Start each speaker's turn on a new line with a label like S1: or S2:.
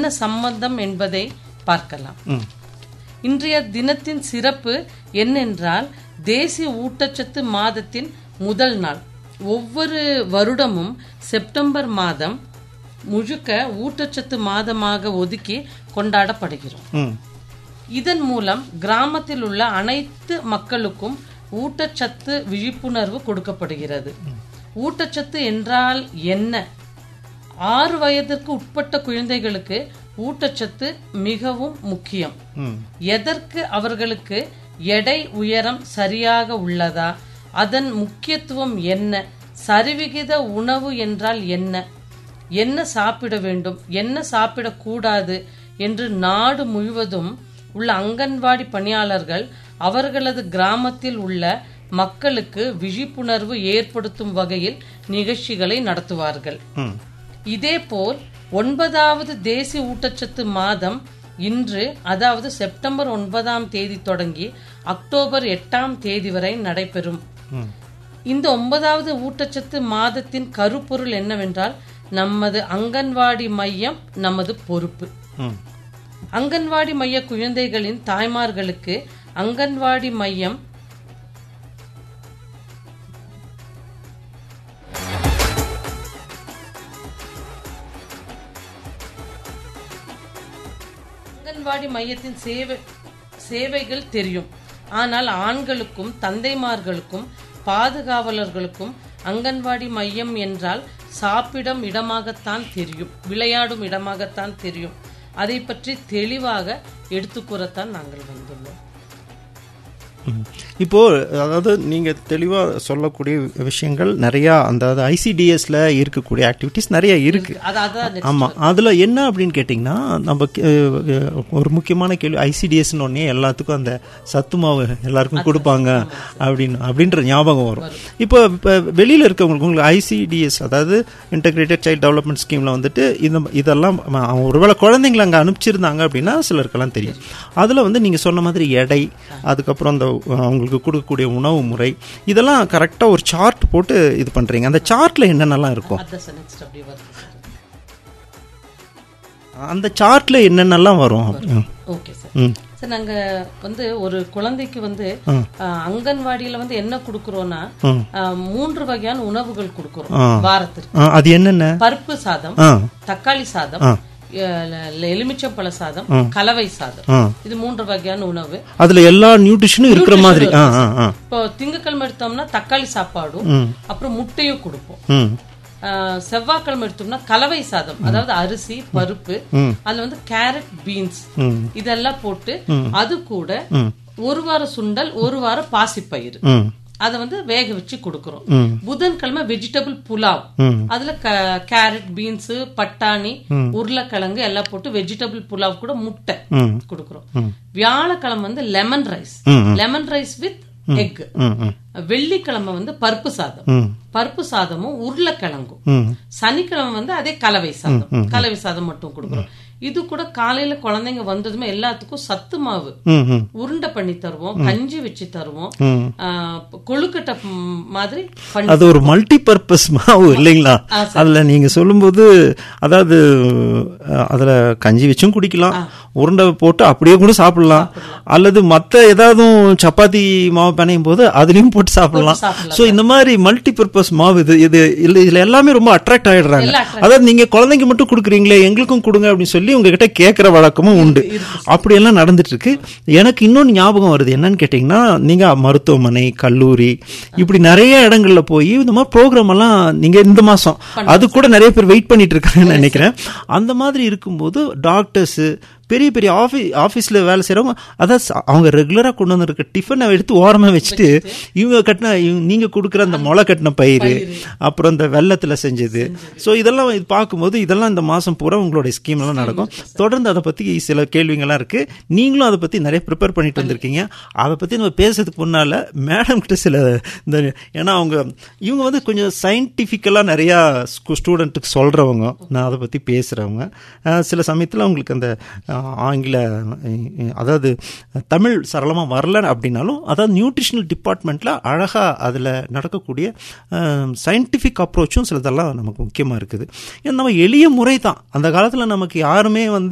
S1: என்ன சம்பந்தம் என்பதை பார்க்கலாம்
S2: ம்
S1: இன்றைய தினத்தின் சிறப்பு என்னென்றால் தேசிய ஊட்டச்சத்து மாதத்தின் முதல் நாள் ஒவ்வொரு வருடமும் செப்டம்பர் மாதம் முழுக்க ஊட்டச்சத்து மாதமாக ஒதுக்கி கொண்டாடப்படுகிறோம்
S2: ம்
S1: இதன் மூலம் கிராமத்தில் உள்ள அனைத்து மக்களுக்கும் ஊட்டச்சத்து விழிப்புணர்வு கொடுக்கப்படுகிறது ஊட்டச்சத்து என்றால் என்ன ஆறு வயதிற்கு உட்பட்ட குழந்தைகளுக்கு ஊட்டச்சத்து மிகவும் முக்கியம்
S2: ம்
S1: எதற்கு அவர்களுக்கு எடை உயரம் சரியாக உள்ளதா அதன் முக்கியத்துவம் என்ன சரிவிகித உணவு என்றால் என்ன என்ன சாப்பிட வேண்டும் என்ன சாப்பிடக்கூடாது என்று நாடு முழுவதும் உள்ள அங்கன்வாடி பணியாளர்கள் அவர்களது கிராமத்தில் உள்ள மக்களுக்கு விழிப்புணர்வு ஏற்படுத்தும் வகையில் நிகழ்ச்சிகளை நடத்துவார்கள்
S2: ம்
S1: இதேபோல் ஒன்பதாவது தேசிய ஊட்டச்சத்து மாதம் இன்று அதாவது செப்டம்பர் ஒன்பதாம் தேதி தொடங்கி அக்டோபர் எட்டாம் தேதி வரை நடைபெறும்
S2: ம்
S1: இந்த ஒன்பதாவது ஊட்டச்சத்து மாதத்தின் கருப்பொருள் என்னவென்றால் நமது அங்கன்வாடி மையம் நமது பொறுப்பு
S2: ம்
S1: அங்கன்வாடி மைய குழந்தைகளின் தாய்மார்களுக்கு அங்கன்வாடி மையம் அங்கன்வாடி மையத்தின் சேவை சேவைகள் தெரியும் ஆனால் ஆண்களுக்கும் தந்தைமார்களுக்கும் பாதுகாவலர்களுக்கும் அங்கன்வாடி மையம் என்றால் சாப்பிடும் இடமாகத்தான் தெரியும் விளையாடும் இடமாகத்தான் தெரியும் அதை பற்றி தெளிவாக எடுத்துக்கூறத்தான் நாங்கள் வந்துள்ளோம்
S2: ம். இப்போ அதாவது நீங்க தெளிவா சொல்லக்கூடிய விஷயங்கள் நிறைய அந்த ஐசிடிஎஸ்ல இருக்கக்கூடிய ஆக்டிவிட்டிஸ் நிறைய இருக்கு
S1: அது அதான்
S2: ஆமா அதுல என்ன அப்படின்னு கேட்டிங்கன்னா நம்ம அஹ், அஹ், ஒரு முக்கியமான கேள்வி ஐசிடிஎஸ்னு ஒன்னே எல்லாத்துக்கும் அந்த சத்து மாவு எல்லாருக்கும் கொடுப்பாங்க அப்படின்னு அப்படின்ற ஞாபகம் வரும் இப்போ இப்போ வெளியில இருக்கவங்களுக்கு உங்களுக்கு ஐசிடிஎஸ் அதாவது இன்டகிரேட்டட் சைல்ட் டெவலப்மெண்ட் ஸ்கீம்ல வந்துட்டு இந்த இதெல்லாம் ம, ஒருவேளை குழந்தைங்களை அங்க அனுப்பிச்சிருந்தாங்க அப்படின்னா சிலருக்கெல்லாம் தெரியும் அதுல வந்து நீங்க சொன்ன மாதிரி எடை அதுக்கப்புறம் அந்த அஹ், அவங்களுக்கு கொடுக்கக்கூடிய உணவு முறை இதெல்லாம் கரெக்டா ஒரு சார்ட் போட்டு இது பண்றீங்க அந்த சார்ட்ல என்னென்னலாம் இருக்கும்
S1: அதான் சார் நெக்ஸ்ட் அப்படி வருது சார்
S2: அந்த சார்ட்ல என்னென்னலாம் வரும் ம்.
S1: ஓகே சார்
S2: ம்
S1: சார் நாங்க வந்து ஒரு குழந்தைக்கு வந்து
S2: ம்.
S1: ஆஹ், அங்கன்வாடியில வந்து என்ன கொடுக்கறோம்னா
S2: ம்.
S1: ஆஹ், மூன்று வகையான உணவுகள் கொடுக்கறோம்
S2: ஆ.
S1: வாரத்திற்கு
S2: ஆ, அது என்னென்ன
S1: பருப்பு சாதம்
S2: ஆ
S1: தக்காளி சாதம்
S2: ஆ.
S1: எ- எலுமிச்சம்பழ சாதம் கலவை சாதம்
S2: ஆ
S1: இது மூன்று வகையான உணவு
S2: அதுல எல்லா நியூட்ரிஷனும் இருக்கிற மாதிரி ஆ ஆ ஆ
S1: இப்போ திங்கக்கிழமை எடுத்தோம்னா தக்காளி சாப்பாடும்
S2: ம்
S1: அப்புறம் முட்டையும் கொடுப்போம்
S2: ம்
S1: ஆஹ், செவ்வாய்க்கிழமை எடுத்தோம்னா கலவை சாதம் அதாவது அரிசி பருப்பு
S2: ம்.
S1: அதுல வந்து கேரட் பீன்ஸ்
S2: ம்
S1: இதெல்லாம் போட்டு அது கூட
S2: ம்.
S1: ஒரு வார சுண்டல் ஒரு வாரம் பாசிப்பயிறு
S2: ம்
S1: அதை வந்து வேக வச்சு கொடுக்கறோம்
S2: ம்.
S1: புதன்கிழமை வெஜிடபிள் புலாவ்
S2: ம்.
S1: அதுல க- கேரட் பீன்ஸ் பட்டாணி உருளைக்கிழங்கு எல்லாம் போட்டு வெஜிடபிள் புலாவ் கூட முட்டை
S2: ம்
S1: கொடுக்கறோம் வியாழக்கிழமை வந்து லெமன் ரைஸ்
S2: ம்.
S1: லெமன் ரைஸ் வித் எக்
S2: ம் ம்
S1: வெள்ளிக்கிழமை வந்து பருப்பு சாதம்
S2: ம்
S1: பருப்பு சாதமும் உருளைக்கிழங்கும்
S2: ம்
S1: சனிக்கிழமை வந்து அதே கலவை சாதம் கலவை சாதம் மட்டும் கொடுக்குறோம் இது கூட காலையில குழந்தைங்க வந்ததுமே எல்லாத்துக்கும் சத்து மாவு
S2: ம் ம்
S1: உருண்டை பண்ணி தருவோம் கஞ்சி வச்சு தருவோம்
S2: ம்.
S1: ஆஹ் கொழுக்கட்டை ம், மாதிரி பண்ணி
S2: அது ஒரு மல்டி பர்பஸ் மாவு இல்லைங்களா அதுல நீங்க சொல்லும்போது அதாவது அஹ், அதுல கஞ்சி வச்சும் குடிக்கலாம் உருண்டை போட்டு அப்படியே கூட சாப்பிடலாம் அல்லது மத்த ஏதாவது சப்பாத்தி மாவு பிணையும் போது அதுலயும் போட்டு சாப்பிடலாம்
S1: சாப்பிடலாம்.
S2: சோ இந்த மாதிரி மல்டி பர்பஸ் மாவு இது இது இல்ல இதுல எல்லாமே ரொம்ப அட்ராக்ட் ஆயிடுறாங்க
S1: எல்லாம் attract
S2: அதாவது நீங்க குழந்தைங்க மட்டும் கொடுக்குறீங்களே எங்களுக்கும் கொடுங்க அப்படின்னு சொல்லி உங்ககிட்ட கேட்கிற வழக்கமும் உண்டு அப்படியெல்லாம் நடந்துட்டு இருக்கு எனக்கு இன்னொன்னு ஞாபகம் வருது என்னன்னு கேட்டீங்கன்னா நீங்க மருத்துவமனை கல்லூரி இப்படி நிறைய இடங்கள்ல போய் இந்த மாதிரி ப்ரோக்ராம் எல்லாம் நீங்க இந்த மாசம் அது கூட நிறைய பேர் வெயிட் பண்ணிட்டு இருக்காங்கன்னு நினைக்கிறேன் அந்த மாதிரி இருக்கும்போது டாக்டர்ஸ் பெரிய பெரிய ஆஃபீ ஆஃபீஸில் வேலை செய்கிறவங்க அதான் ச- அவங்க ரெகுலராக கொண்டு வந்திருக்க டிஃபனை எடுத்து ஓரமாக வச்சுட்டு இவங்க கட்டின இவங்க நீங்கள் கொடுக்குற அந்த முளை கட்டின பயிர் அப்புறம் இந்த வெள்ளத்தில் செஞ்சது ஸோ இதெல்லாம் இது பார்க்கும்போது இதெல்லாம் இந்த மாதம் பூரா உங்களுடைய ஸ்கீம்லாம் நடக்கும் தொடர்ந்து அதை பற்றி சில கேள்விங்கள்லாம் இருக்குது நீங்களும் அதை பற்றி நிறைய ப்ரிப்பேர் பண்ணிட்டு வந்திருக்கீங்க அதை பற்றி நம்ம பேசுறதுக்கு முன்னால் மேடம் கிட்ட சில இந்த ஏன்னா அவங்க இவங்க வந்து கொஞ்சம் சயின்டிஃபிக்கலாக நிறையா ஸ்டூடெண்ட்டுக்கு சொல்கிறவங்க நான் அதை பற்றி பேசுகிறவங்க சில சமயத்தில் அவங்களுக்கு அந்த அஹ், ஆங்கில அஹ், அதாவது தமிழ் சரளமாக வரல அப்படின்னாலும் அதாவது நியூட்ரிஷனல் டிபார்ட்மெண்ட்டில் அழகாக அதில் நடக்கக்கூடிய சயின்டிஃபிக் அப்ரோச்சும் சிலதெல்லாம் நமக்கு முக்கியமாக இருக்குது ஏன்னா நம்ம எளிய முறை தான் அந்த காலத்தில் நமக்கு யாருமே வந்து